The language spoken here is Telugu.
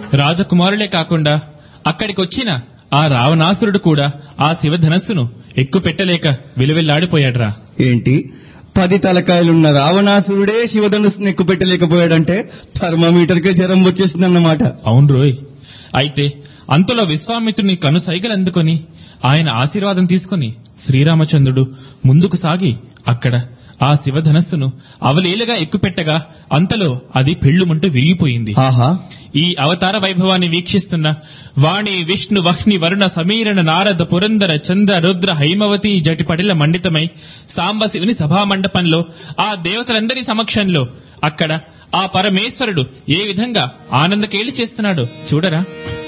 రాజకుమారులే కాకుండా అక్కడికొచ్చిన ఆ రావణాసురుడు కూడా ఆ శివధనస్సును ఎక్కుపెట్టలేక విలువెల్లాడిపోయాడ్రా ఏంటి పది తలకాయలున్న రావణాసురుడే శివధనుస్సును ఎక్కువ పెట్టలేకపోయాడంటే థర్మామీటర్కే జ్వరం వచ్చేసిందన్నమాట అవును రోయ్ అయితే అంతలో విశ్వామిత్రుని కనుసైగలందుకొని ఆయన ఆశీర్వాదం తీసుకొని శ్రీరామచంద్రుడు ముందుకు సాగి అక్కడ ఆ శివధనస్సును అవలీలగా ఎక్కుపెట్టగా అంతలో అది పెళ్లుమంటూ విరిగిపోయింది ఆహా ఈ అవతార వైభవాన్ని వీక్షిస్తున్న వాణి విష్ణు వహ్ని వరుణ సమీరణ నారద పురందర చంద్ర రుద్ర హైమవతి జటిపటిల మండితమై సాంబశివుని సభా మండపంలో ఆ దేవతలందరి సమక్షంలో అక్కడ ఆ పరమేశ్వరుడు ఏ విధంగా ఆనందకేళి చేస్తున్నాడో చూడరా